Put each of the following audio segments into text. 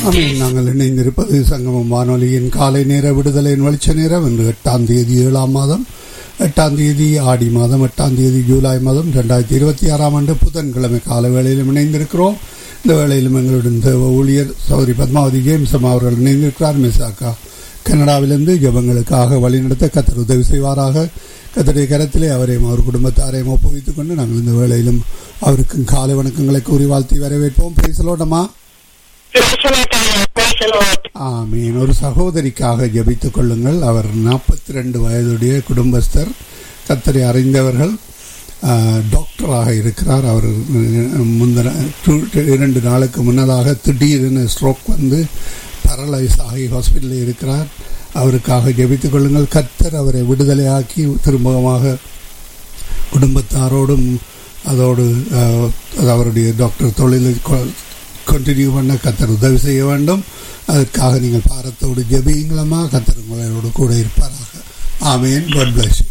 ஆமீன் நாங்கள் இணைந்திருப்பது சங்கமம் வானொலியின் காலை நேர விடுதலையின் வெளிச்ச நேரம் இன்று எட்டாம் தேதி ஏழாம் மாதம் எட்டாம் தேதி ஆடி மாதம் எட்டாம் தேதி ஜூலை மாதம் ரெண்டாயிரத்தி இருபத்தி ஆறாம் ஆண்டு புதன்கிழமை கால வேளையிலும் இணைந்திருக்கிறோம் இந்த வேளையிலும் எங்களுடன் தேவ ஊழியர் சௌரி பத்மாவதி ஜேம்சம் அவர்கள் இணைந்திருக்கிறார் மிசாக்கா கனடாவிலிருந்து ஜபங்களுக்காக வழிநடத்த கத்தர் உதவி செய்வாராக கத்தருடைய கரத்திலே அவரையும் அவர் குடும்பத்தாரையும் ஒப்புவித்துக் கொண்டு நாங்கள் இந்த வேளையிலும் அவருக்கும் காலை வணக்கங்களை கூறி வாழ்த்தி வரவேற்போம் பேசலோட்டமா ஆமீன் ஒரு சகோதரிக்காக ஜபித்துக் கொள்ளுங்கள் அவர் நாற்பத்தி ரெண்டு வயதுடைய குடும்பஸ்தர் கத்தரை அறிந்தவர்கள் டாக்டராக இருக்கிறார் அவர் முந்தின இரண்டு நாளுக்கு முன்னதாக திடீரென ஸ்ட்ரோக் வந்து பரலைஸ் ஆகி ஹாஸ்பிட்டலில் இருக்கிறார் அவருக்காக ஜெபித்துக் கொள்ளுங்கள் கத்தர் அவரை விடுதலையாக்கி திரும்பமாக குடும்பத்தாரோடும் அதோடு அவருடைய டாக்டர் தொழிலில் கண்டினியூ பண்ண கத்தர் உதவி செய்ய வேண்டும் அதற்காக நீங்கள் பாரத்தோடு ஜெபியுங்களமா கத்தர் உங்களோடு கூட இருப்பாராக ஆமேன் காட் பிளஸ்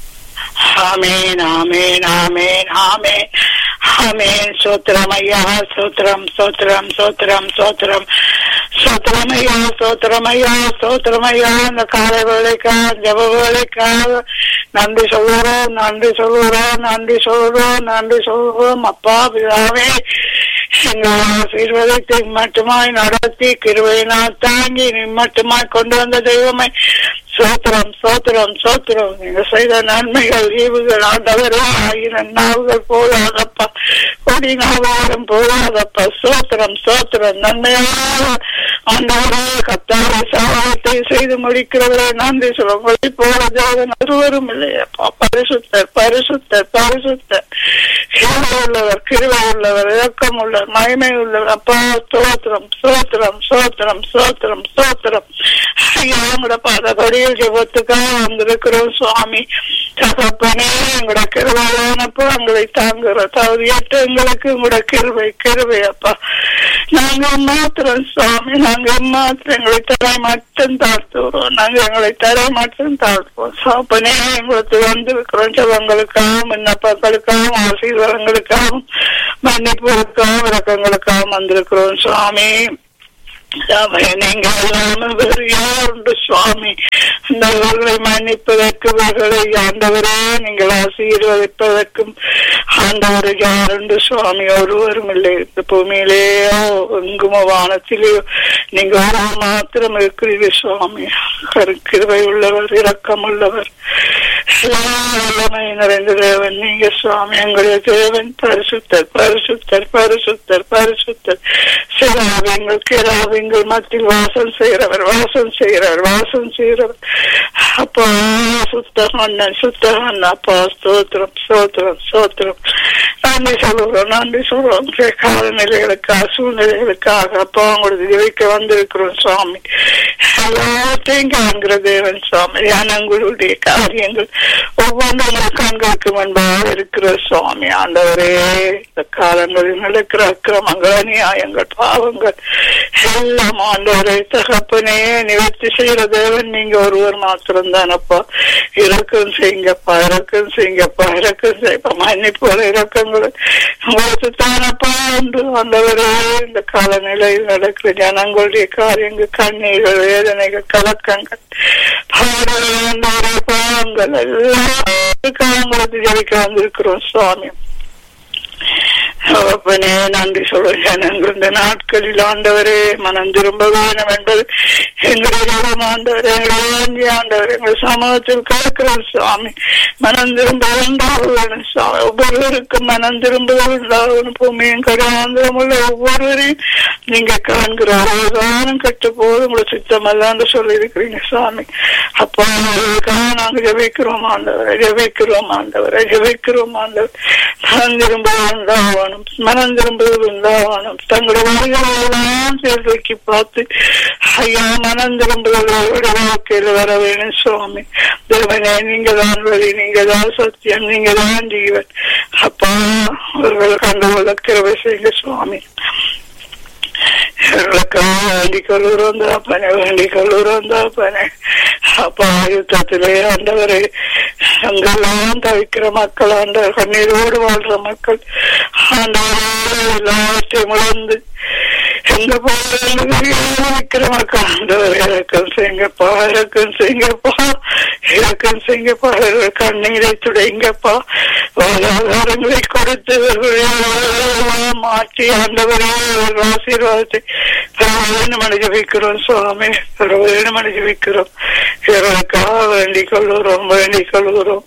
ஆமேன் ஆமேன் ஆமேன் ஆமேன் ஆமேன் சோத்திரம் ஐயா சோத்திரம் சோத்திரம் சோத்திரம் சோத்திரம் சோத்திரம் ஐயா சோத்திரம் ஐயா சோத்திரம் ஐயா இந்த காலை வேலைக்காக ஜப வேலைக்காக நன்றி சொல்லுறோம் நன்றி சொல்லுறோம் நன்றி சொல்லுறோம் நன்றி சொல்லுறோம் அப்பா பிதாவே எங்கள் ஆசீர்வாதத்தை மட்டுமாய் நடத்தி கிருவையினால் தாங்கி மட்டுமாய் கொண்டு வந்த தெய்வமை சோத்திரம் சோத்திரம் சோத்திரம் நீங்க செய்த நன்மைகள் ஈவுகள் ஆண்டவரே ஆயிரம் நாவுகள் போதாதப்பா கொடி நாவாரம் போதாதப்பா சோத்திரம் சோத்திரம் நன்மையாக ஆண்டவரே கத்தார சாவாத்தை செய்து முடிக்கிறவரே நன்றி சொல்லும்படி போறதாக ஒருவரும் இல்லையப்பா பரிசுத்தர் பரிசுத்தர் பரிசுத்தர் கிருவை உள்ளவர் கிருவை உள்ளவர் இறக்கம் உள்ளவர் மகிமை உள்ளவர் அப்பா சோத்திரம் சோத்திரம் சோத்திரம் சோத்திரம் சோத்திரம் ஐயா உங்களோட பாதபடியில் ஜெபத்துக்காக வந்திருக்கிறோம் சுவாமி தகப்பனே எங்களோட கிருவையானப்போ எங்களை தாங்குற தகுதியற்ற எங்களுக்கு உங்களோட கிருவை கிருவை அப்பா நாங்க மாத்திரம் சுவாமி நாங்க மாத்திரம் எங்களை தரை மட்டும் தாழ்த்துறோம் நாங்க எங்களை தரை மட்டும் தாழ்த்துவோம் சாப்பனே எங்களுக்கு வந்திருக்கிறோம் ஜபங்களுக்காகவும் விண்ணப்பங்களுக்காகவும் ஆசீர்வாதங்களுக்காகவும் மன்னிப்புகளுக்காகவும் விளக்கங்களுக்காகவும் வந்திருக்கிறோம் சுவாமி நீங்கள் இல்லாமல் வேறு யாருண்டு சுவாமி அந்தவர்களை மன்னிப்பதற்கு இவர்களை ஆண்டவரே நீங்கள் ஆசீர்வதிப்பதற்கும் ஆண்டவர் யாருண்டு சுவாமி ஒருவரும் இல்லை இந்த பூமியிலேயோ எங்குமோ வானத்திலேயோ நீங்க ஒரு மாத்திரம் இருக்கிறீர்கள் சுவாமி கருக்கிருவை உள்ளவர் இரக்கம் உள்ளவர் வல்லமை நிறைந்த தேவன் நீங்க சுவாமி எங்களுடைய தேவன் பரிசுத்தர் பரிசுத்தர் பரிசுத்தர் பரிசுத்தர் சிறாவிங்கள் கிராவிங்கள் மத்தியில் வாசம் செய்கிறவர் வாசம் செய்கிறவர் வாசம் செய்கிறவர் அப்பா சுத்த மன்னன் சுத்த மன்னன் அப்பா ஸ்தோத்திரம் ஸ்தோத்திரம் ஸ்தோத்திரம் நன்றி சொல்லுறோம் நன்றி சொல்றோம் காலநிலைகளுக்காக சூழ்நிலைகளுக்காக அப்பா உங்களுக்கு ஜெயிக்க வந்திருக்கிறோம் சுவாமி எல்லாத்தையும் காண்கிற தேவன் சுவாமி அனங்களுடைய காரியங்கள் ஒவ்வொன்றும் கண்களுக்கு முன்பாக இருக்கிற சுவாமி ஆண்டவரே இந்த காலங்களில் நடக்கிற அக்கிரமங்கள் அநியாயங்கள் பாவங்கள் எல்லாம் ஆண்டவரை தகப்பனே நிவர்த்தி செய்யற தேவன் நீங்க ஒருவர் மாத்திரம் தானப்பா இறக்கம் செய்யுங்கப்பா இறக்கம் செய்யுங்கப்பா இறக்கம் செய்யப்பா மன்னிப்பு இறக்கங்கள் உங்களுக்கு தானப்பா உண்டு ஆண்டவரே இந்த காலநிலையில் நடக்கிற ஜனங்களுடைய காரியங்கள் கண்ணீர்கள் வேதனைகள் கலக்கங்கள் பாடங்கள் பாவங்கள் எல்லாம் உங்களுக்கு ஜெயிக்க வந்திருக்கிறோம் சுவாமி அவப்பனே நன்றி சொல்ல ஜனங்கள் இந்த நாட்களில் ஆண்டவரே மனம் திரும்ப வேணும் என்பது எங்களுடைய ஆண்டவரே எங்களை ஆண்டவர் எங்கள் சமூகத்தில் கலக்கிறோம் சுவாமி மனம் திரும்ப உண்டாக வேணும் சுவாமி ஒவ்வொருவருக்கும் மனம் திரும்ப உண்டாகணும் பூமியும் கடாந்திரம் உள்ள ஒவ்வொருவரையும் நீங்க காண்கிற அவதானம் கட்டு போது உங்களை சித்தமல்லான்னு சொல்லி இருக்கிறீங்க சுவாமி அப்பா நாங்க ஜபிக்கிறோம் ஆண்டவரை ஜபிக்கிறோம் ஆண்டவரை ஜபிக்கிறோம் ஆண்டவர் மனம் திரும்ப உண்டாகணும் மனம் திரும்புவது உண்டாகணும் தங்களுடைய வழிகளெல்லாம் சேர்வைக்கு பார்த்து ஐயா மனம் திரும்புவதோட வாழ்க்கையில் வர வேணும் சுவாமி தேவனே நீங்க தான் வழி நீங்க தான் சத்தியம் நீங்க தான் ஜீவன் அப்பா அவர்கள் கண்டு கிருவை செய்யுங்க சுவாமி வேண்டி கொள்ளுறோம் தாப்பனே வேண்டி கொள்ளுறோம் தாப்பனே அப்பா யுத்தத்திலே ஆண்டவரை அங்கெல்லாம் தவிக்கிற மக்கள் ஆண்டவர் கண்ணீரோடு வாழ்ற மக்கள் ஆண்டவரோடு எல்லாவற்றையும் இழந்து எங்க போகிறோம் ஆண்டவர் இறக்கம் செய்யுங்கப்பா இறக்கம் செய்யுங்கப்பா இறக்கம் செய்யுங்கப்பா இவர்கள் கண்ணீரை துடைங்கப்பா வாழ்வாதாரங்களை கொடுத்து இவர்களை மாற்றி ஆண்டவரே இவர்கள் ஆசீர்வாதத்தை வேணும் அனுபவிக்கிறோம் சுவாமி வேணும் அனுபவிக்கிறோம் இவர்களுக்காக வேண்டிக் கொள்கிறோம் வேண்டிக் கொள்கிறோம்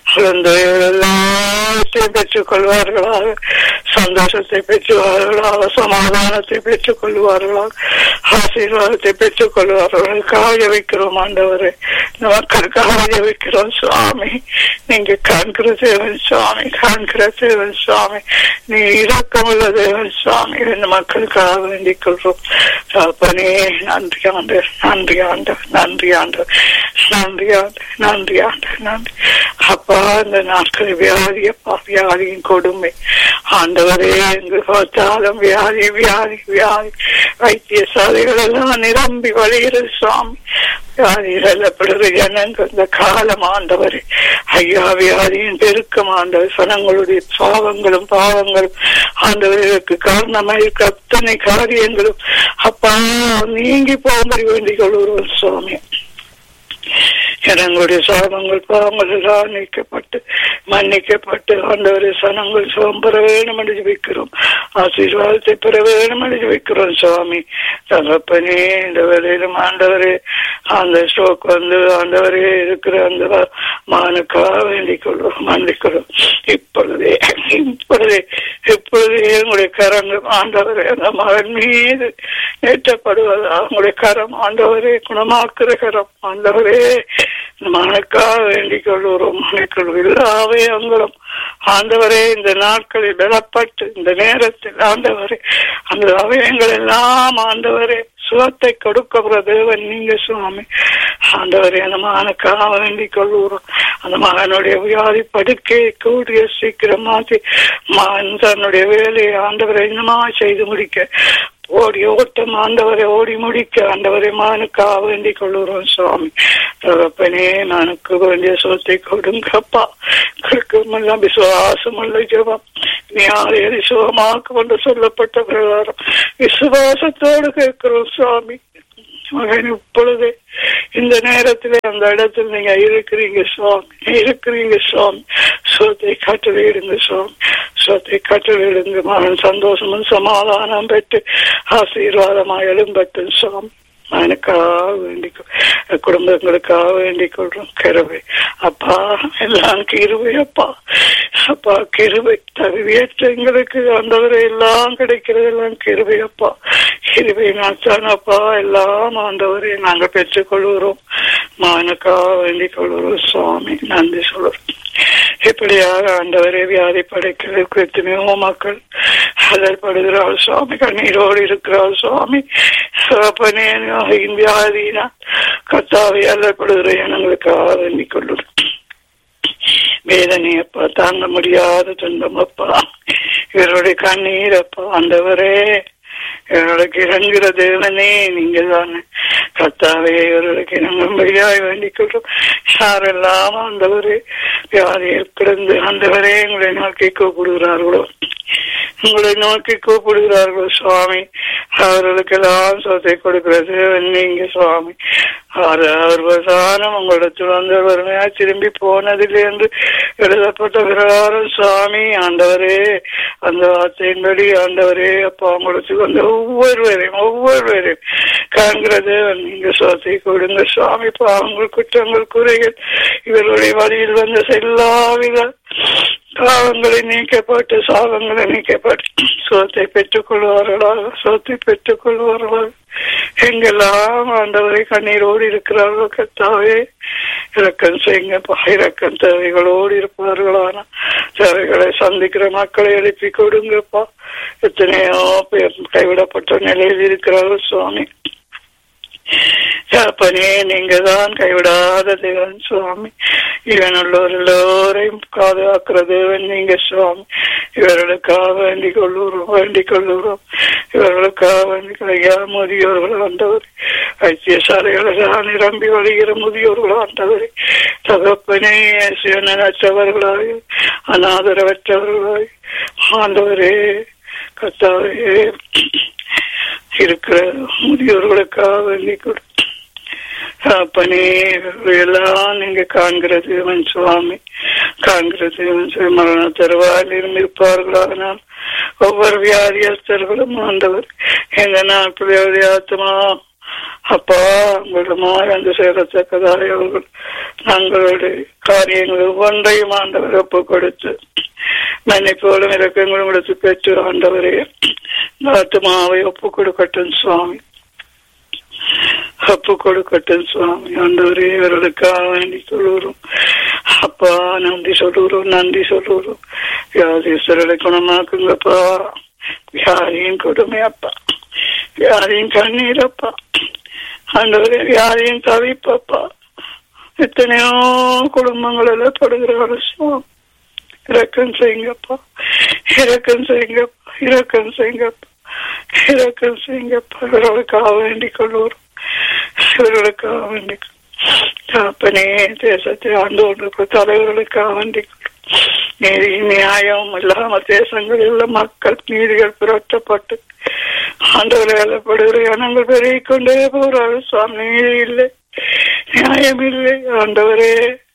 எல்லாத்தையும் பெற்றுக் கொள்வார்களாக சந்தோஷத்தை பெற்றுவார்களாக சமாதானத்தை பெற்றுக் கொள்வார்களாக ஆசீர்வாதத்தை பெற்றுக் கொள்வார்கள் காய வைக்கிறோம் ஆண்டவரே மக்களுக்காக வைக்கிறோம் சுவாமி நீங்க காண்கிற தேவன் சுவாமி காண்கிற தேவன் சுவாமி நீ இரக்கமுள்ள தேவன் சுவாமி இந்த மக்களுக்காக வேண்டிக் கொள்றோம் அப்பனே நன்றி ஆண்டு நன்றி ஆண்டு நன்றி ஆண்டு நன்றி ஆண்டு நன்றி ஆண்டு நன்றி அப்பா இந்த நாட்கள் வியாதி அப்பா வியாதியின் கொடுமை ஆண்டவரே எங்கு பார்த்தாலும் வியாதி வியாதி வியாதி வைத்தியசாலைகள் எல்லாம் நிரம்பி வழிகிறது சுவாமி வியாதிகளப்படுகிற ஜனங்கள் இந்த காலம் ஆண்டவரே ஐயா வியாதியின் பெருக்கம் ஆண்டவர் சனங்களுடைய பாவங்களும் பாவங்களும் ஆண்டவர்களுக்கு காரணமாக இருக்க அத்தனை காரியங்களும் அப்பா நீங்கி போகும்படி வேண்டிக் கொள்கிறோம் சுவாமி ஜனங்களுடைய சாபங்கள் பாவங்கள் எல்லாம் நீக்கப்பட்டு மன்னிக்கப்பட்டு ஆண்டவரை சனங்கள் சுகம் பெற வேணும் என்று ஜபிக்கிறோம் ஆசீர்வாதத்தை பெற வேணும் என்று ஜபிக்கிறோம் சுவாமி தகப்பனே இந்த வேலையிலும் ஆண்டவரே அந்த ஸ்ட்ரோக் வந்து ஆண்டவரே இருக்கிற அந்த மானுக்காக வேண்டிக் கொள்வோம் மன்னிக் கொள்வோம் இப்பொழுதே இப்பொழுதே இப்பொழுதே உங்களுடைய கரங்கள் ஆண்டவரே அந்த மகன் மீது நேற்றப்படுவதா உங்களுடைய கரம் ஆண்டவரே குணமாக்குற கரம் ஆண்டவரே மனக்காக வேண்டிக் கொள்கிறோம் மனைக்குள் எல்லாவே அங்களும் ஆண்டவரே இந்த நாட்களில் பலப்பட்டு இந்த நேரத்தில் ஆண்டவரே அந்த அவயங்கள் எல்லாம் ஆண்டவரே சுகத்தை கொடுக்கிற தேவன் நீங்க சுவாமி ஆண்டவரே அந்த மகனுக்காக வேண்டிக் கொள்கிறோம் அந்த மகனுடைய வியாதி படுக்கை கூடிய சீக்கிரமாத்தி மகன் தன்னுடைய வேலையை ஆண்டவரை இன்னமா செய்து முடிக்க ஓடி ஓட்டம் ஆண்டவரை ஓடி முடிக்க ஆண்டவரை மானுக்காக வேண்டிக் கொள்ளுறோம் சுவாமி தகப்பனே நானுக்கு வேண்டிய சொத்தை கொடுங்கப்பா கொடுக்கமெல்லாம் விசுவாசம் உள்ள ஜபம் நீ ஆலையை சுகமாக்கு கொண்டு சொல்லப்பட்ட பிரகாரம் விசுவாசத்தோடு கேட்கிறோம் சுவாமி மகன் இப்பொழுது இந்த நேரத்தில் அந்த இடத்தில் நீங்க இருக்கிறீங்க சுவாமி இருக்கிறீங்க சுவாமி சோத்தை கட்டளையிடுங்க சுவாமி சோத்தை கட்டளையிடுங்க மகன் சந்தோஷமும் சமாதானம் பெற்று ஆசீர்வாதமாக எழும்பட்டும் சுவாமி எனக்காக வேண்டிக் குடும்பங்களுக்காக வேண்டிக் கொள்றோம் கிருவை அப்பா எல்லாம் கிருவை அப்பா அப்பா கிருவை தகுதியற்ற எங்களுக்கு ஆண்டவரை எல்லாம் கிடைக்கிறது எல்லாம் கிருவை அப்பா கிருவை நாச்சானப்பா எல்லாம் ஆண்டவரை நாங்கள் பெற்றுக் கொள்கிறோம் மானுக்காக வேண்டிக் கொள்கிறோம் சுவாமி நன்றி சொல்றோம் இப்படியாக ஆண்டவரே வியாதி படைக்கிறதுக்கு எத்தனையோ மக்கள் அதற்படுகிறாள் சுவாமி கண்ணீரோடு இருக்கிறாள் சுவாமி சிறப்பனே வியாதினா கத்தாவை அல்லப்படுகிற எண்ணங்களுக்காக வேண்டிக் கொள்ளும் வேதனையப்பா தாங்க முடியாத துன்பம் அப்பா இவருடைய கண்ணீர் அப்பா ஆண்டவரே இவர்களுக்கு இறங்குகிற தேவனே நீங்க தானே கத்தாவே இவர்களுக்கு இறங்கும்படியாய் வேண்டிக் கொள்றோம் யாரெல்லாம் ஆண்டவரே வியாதியில் கிடந்து ஆண்டவரே உங்களை நோக்கி கூப்பிடுகிறார்களோ உங்களை நோக்கி கூப்பிடுகிறார்களோ சுவாமி அவர்களுக்கெல்லாம் சொத்தை கொடுக்கிறது நீங்க சுவாமி அவர் பிரதானம் உங்களிடத்தில் வந்து வறுமையா திரும்பி போனதில்லை என்று எழுதப்பட்ட பிரகாரம் சுவாமி ஆண்டவரே அந்த வார்த்தையின்படி ஆண்டவரே அப்பா உங்களுக்கு வந்து ஒவ்வொருவரையும் ஒவ்வொருவரையும் காண்கிறது நீங்க சொத்தை கொடுங்க சுவாமி பாவங்கள் குற்றங்கள் குறைகள் இவருடைய வழியில் வந்த எல்லாவித பாவங்களை நீக்கப்பட்டு சாபங்களை நீக்கப்பட்டு சோத்தை பெற்றுக் கொள்வார்களாக சோத்தை பெற்றுக் கொள்வார்களாக எங்கெல்லாம் ஆண்டவரை கண்ணீரோடு இருக்கிறார்களோ கத்தாவே இறக்கம் செய்யுங்க இறக்கம் தேவைகளோடு இருப்பார்களான தேவைகளை சந்திக்கிற மக்களை எழுப்பி கொடுங்கப்பா எத்தனையோ பேர் கைவிடப்பட்ட நிலையில் இருக்கிறார்கள் சுவாமி தகப்பனே நீங்க தான் கைவிடாத தேவன் சுவாமி இவன் உள்ளோர் எல்லோரையும் பாதுகாக்கிற தேவன் நீங்க சுவாமி இவர்களுக்காக வேண்டிக் கொள்ளுறோம் வேண்டிக் கொள்ளுறோம் இவர்களுக்காக வேண்டிக் ஐயா முதியோர்கள் ஆண்டவர் வைத்தியசாலைகளெல்லாம் நிரம்பி வழிகிற முதியோர்கள் ஆண்டவர் தகப்பனே சுயநற்றவர்களாய் அநாதரவற்றவர்களாய் ஆண்டவரே கத்தாவே இருக்கிற முதியோர்களுக்காக வேண்டி கொடு அப்பனே எல்லாம் நீங்க காண்கிறது அவன் சுவாமி காண்கிறது அவன் சுவாமி மரண தருவாயில் இருப்பார்களானால் ஒவ்வொரு வியாதியஸ்தர்களும் ஆண்டவர் இந்த நாட்கள் ஆத்மா அப்பா உங்களுமாய் அந்த சேரத்தக்கதாக அவர்கள் தங்களுடைய காரியங்கள் ஒவ்வொன்றையும் ஆண்டவர் ஒப்பு கொடுத்து மன்னிப்போலும் இறக்கங்களும் கொடுத்து பெற்று ஆண்டவரே ஆத்மாவை ஒப்பு கொடுக்கட்டும் சுவாமி ஒப்பு கொடுக்கட்டும் சுவாமி ஆண்டவரே இவர்களுக்காக வேண்டி சொல்லுறோம் அப்பா நன்றி சொல்லுறோம் நன்றி சொல்லுறோம் வியாதீஸ்வரரை குணமாக்குங்கப்பா வியாதியின் கொடுமை அப்பா வியாதியின் கண்ணீர் அப்பா ஆண்டவரே வியாதியின் தவிப்பப்பா எத்தனையோ குடும்பங்கள் எல்லாம் படுகிறார்கள் சுவாமி இறக்கம் செய்யுங்கப்பா இறக்கம் செய்யுங்கப்பா இறக்கம் செய்யுங்கப்பா இறக்கம் செய்யுங்கப்பா இவர்களுக்காக வேண்டிக் கொள்வோரும் இவர்களுக்காக வேண்டிக் அப்பனே தேசத்தை ஆண்டு கொண்டிருக்கிற தலைவர்களுக்காக வேண்டிக் நீதி நியாயம் இல்லாம தேசங்களில் மக்கள் நீதிகள் புரட்டப்பட்டு ஆண்டவரை வேலைப்படுகிற இனங்கள் பெருகிக் கொண்டே போறார்கள் சுவாமி நீதி இல்லை நியாயம் இல்லை ஆண்டவரே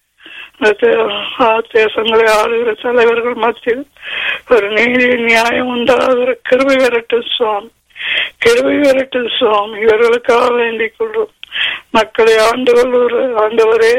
தேசங்களை ஆளுகிற தலைவர்கள் மத்தியில் ஒரு நீதி நியாயம் உண்டாகிற கிருபை வரட்டும் சுவாமி கிருபை வரட்டும் சுவாமி இவர்களுக்காக வேண்டிக் கொள்வோம் மக்களை ஆண்டு கொள்ளுற ஆண்டவரே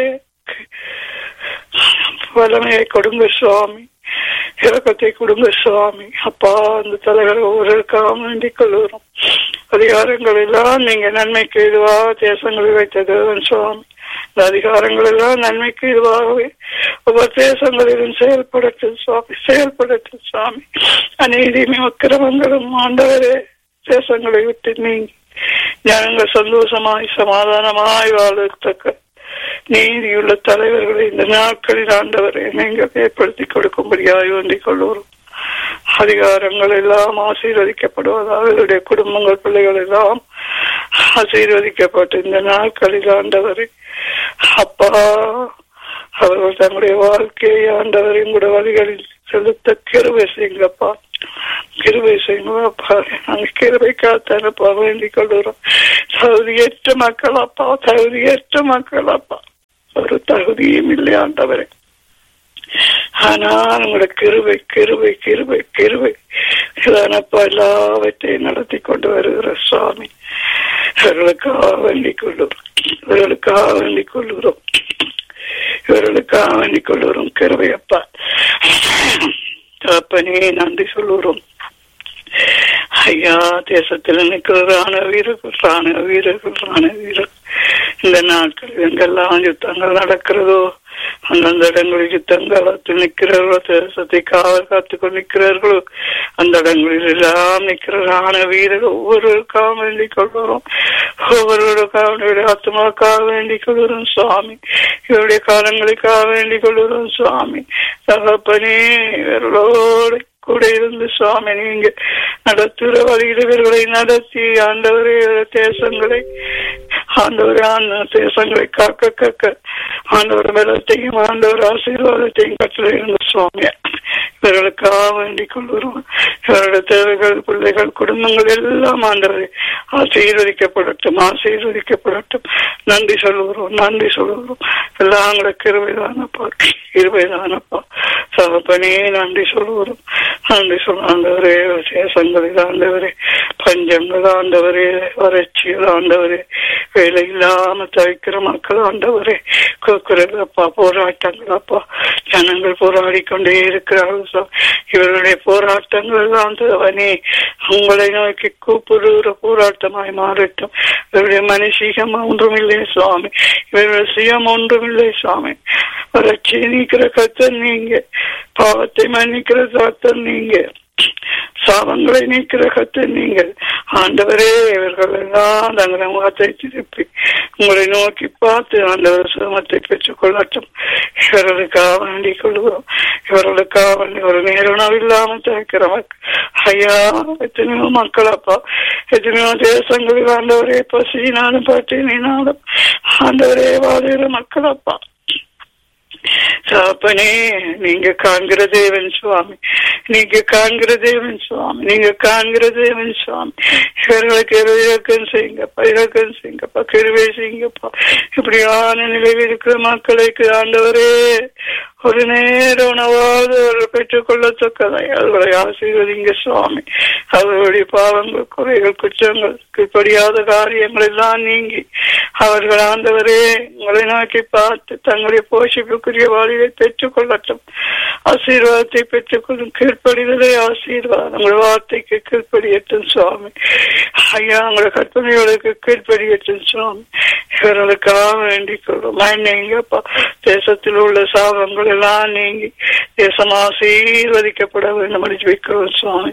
வல்லமையை கொடுங்க சுவாமி இறக்கத்தை கொடுங்க சுவாமி அப்பா அந்த தலைவர் ஒவ்வொருக்காக வேண்டிக் கொள்ளுகிறோம் அதிகாரங்கள் எல்லாம் நீங்க நன்மைக்கு இதுவாக தேசங்களில் வைத்தது சுவாமி இந்த அதிகாரங்கள் எல்லாம் நன்மைக்கு இதுவாகவே ஒவ்வொரு தேசங்களிலும் செயல்படட்டும் சுவாமி செயல்படட்டும் சுவாமி அநீதியுமே அக்கிரமங்களும் ஆண்டவரே தேசங்களை விட்டு நீங்கி ஜனங்கள் சந்தோஷமாய் சமாதானமாய் வாழத்தக்க நீதியுள்ள தலைவர்களை இந்த நாட்களில் ஆண்டவரை நீங்கள் ஏற்படுத்தி கொடுக்கும்படியாக வேண்டிக் கொள்வோம் அதிகாரங்கள் எல்லாம் ஆசீர்வதிக்கப்படுவதாக அவர்களுடைய குடும்பங்கள் பிள்ளைகள் எல்லாம் ஆசீர்வதிக்கப்பட்டு இந்த நாட்களில் ஆண்டவரை அப்பா அவர்கள் தங்களுடைய வாழ்க்கையை ஆண்டவரை கூட வழிகளில் செலுத்த கிருவை செய்யுங்கப்பா கிருவை செய்யுங்கப்பா நாங்கள் கிருவை காத்தனப்பா வேண்டிக் கொள்கிறோம் தகுதியற்ற மக்கள் அப்பா தகுதியற்ற மக்கள் அப்பா ஒரு தகுதியும் இல்லை ஆண்டவரை ஆனால் உங்களோட கிருவை கிருவை கிருவை கிருவை இதானப்பா எல்லாவற்றையும் நடத்தி கொண்டு வருகிற சுவாமி இவர்களுக்காக வேண்டிக் கொள்ளுறோம் இவர்களுக்காக வேண்டிக் கொள்ளுகிறோம் இவர்களுக்காக வேண்டிக் கொள்ளுகிறோம் கிருவையப்பா தப்பனே நன்றி சொல்லுகிறோம் ஐயா தேசத்தில் நிற்கிற ராணுவ வீரர்கள் ராணுவ வீரர்கள் ராணுவ வீரர்கள் இந்த நாட்கள் எங்கெல்லாம் யுத்தங்கள் நடக்கிறதோ அந்தந்த இடங்களில் யுத்தங்கள் நிற்கிறார்களோ தேசத்தை காவல் காத்துக் கொண்டு நிற்கிறார்களோ அந்த இடங்களில் எல்லாம் நிற்கிற ராணுவ வீரர்கள் ஒவ்வொருவருக்காக வேண்டிக் கொள்கிறோம் ஒவ்வொருவருக்காக ஆத்மாக்காக வேண்டிக் கொள்கிறோம் சுவாமி இவருடைய காலங்களுக்காக வேண்டிக் கொள்கிறோம் சுவாமி தகப்பனே இவர்களோடு கூட இருந்து சுவாமி நீங்க நடத்துகிற வழியில் இவர்களை நடத்தி ஆண்டவரே தேசங்களை ஆண்டவர் ஆண்ட தேசங்களை காக்க காக்க ஆண்டவர் பலத்தையும் ஆண்டவர் ஆசீர்வாதத்தையும் கட்டளை இருந்த சுவாமி இவர்களுக்காக வேண்டிக் கொள்கிறோம் இவருடைய தேவைகள் பிள்ளைகள் குடும்பங்கள் எல்லாம் ஆண்டவரை ஆசீர்வதிக்கப்படட்டும் ஆசீர்வதிக்கப்படட்டும் நன்றி சொல்லுகிறோம் நன்றி சொல்லுகிறோம் எல்லாம் உங்களை கிருபைதானப்பா கிருபைதானப்பா சகப்பனே நன்றி சொல்லுகிறோம் நன்றி சொல்ல ஆண்டவரே சேசங்களில் ஆண்டவரே பஞ்சங்கள் ஆண்டவரே வறட்சிகள் ஆண்டவரே வேலை இல்லாம தவிக்கிற மக்கள் ஆண்டவரே கூக்குறப்பா போராட்டங்கள் அப்பா ஜனங்கள் போராடி கொண்டே இருக்கிறார்கள் இவருடைய போராட்டங்கள் தான் தேவனே உங்களை நோக்கி கூப்பிடுகிற போராட்டமாய் மாறட்டும் இவருடைய மனுஷீகம் ஒன்றுமில்லை சுவாமி இவருடைய சுயம் ஒன்றுமில்லை சுவாமி வறட்சி நீக்கிற கத்தர் நீங்க பாவத்தை மன்னிக்கிற கத்தர் நீங்க சாபங்களை நீக்கிற கத்தர் நீங்கள் ஆண்டவரே இவர்கள் எல்லாம் தங்களை முகத்தை திருப்பி உங்களை நோக்கி பார்த்து ஆண்டவர் சுகமத்தை பெற்றுக் கொள்ளட்டும் இவர்களுக்காக வேண்டிக் கொள்கிறோம் இவர்களுக்காக வேண்டி ஒரு நேரம் இல்லாமல் தவிக்கிற மக்கள் ஐயா எத்தனையோ மக்கள் அப்பா எத்தனையோ தேசங்களில் ஆண்டவரே பசியினாலும் பட்டினினாலும் ஆண்டவரே வாழ்கிற மக்கள் அப்பா சாப்பனே நீங்க காண்கிற தேவன் சுவாமி நீங்க காண்கிற தேவன் சுவாமி நீங்க காண்கிற தேவன் சுவாமி இவர்களுக்கு இறக்கம் செய்யுங்கப்பா இறக்கம் செய்யுங்கப்பா கிருவை செய்யுங்கப்பா இப்படியான நிலையில் இருக்கிற மக்களுக்கு ஆண்டவரே ஒரு நேர உணவாவது அவர்கள் பெற்றுக்கொள்ளத்தக்கதை அவர்களை ஆசீர்வதிங்க சுவாமி அவர்களுடைய பாவங்கள் குறைகள் குற்றங்கள் கீழ்ப்படியாத காரியங்கள் எல்லாம் நீங்கி அவர்கள் ஆண்டவரே உங்களை நோக்கி பார்த்து தங்களுடைய போஷிப்புக்குரிய வாழ்வை பெற்றுக் கொள்ளட்டும் ஆசீர்வாதத்தை பெற்றுக்கொள்ளும் கீழ்ப்படிதலை ஆசீர்வாதம் உங்கள் வார்த்தைக்கு கீழ்ப்படியட்டும் சுவாமி ஐயா உங்களோட கற்பனைகளுக்கு கீழ்ப்படியட்டும் சுவாமி இவர்களுக்காக வேண்டிக் கொள்ளும் நீங்கப்பா தேசத்தில் உள்ள சாபங்கள் எல்லாம் நீங்கி தேசம் ஆசீர்வதிக்கப்பட வேண்டும் என்று வைக்கிறோம் சுவாமி